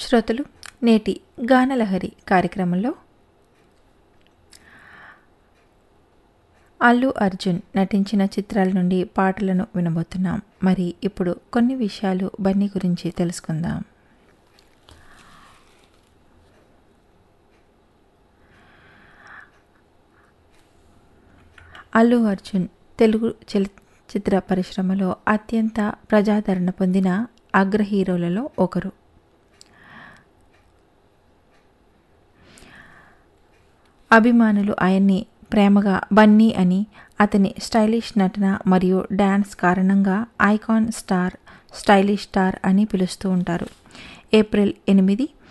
శ్రోతలు నేటి గానలహరి కార్యక్రమంలో అల్లు అర్జున్ నటించిన చిత్రాల నుండి పాటలను వినబోతున్నాం మరి ఇప్పుడు కొన్ని విషయాలు బన్నీ గురించి తెలుసుకుందాం అల్లు అర్జున్ తెలుగు చలచిత్ర పరిశ్రమలో అత్యంత ప్రజాదరణ పొందిన అగ్ర హీరోలలో ఒకరు అభిమానులు ఆయన్ని ప్రేమగా బన్నీ అని అతని స్టైలిష్ నటన మరియు డ్యాన్స్ కారణంగా ఐకాన్ స్టార్ స్టైలిష్ స్టార్ అని పిలుస్తూ ఉంటారు ఏప్రిల్ ఎనిమిది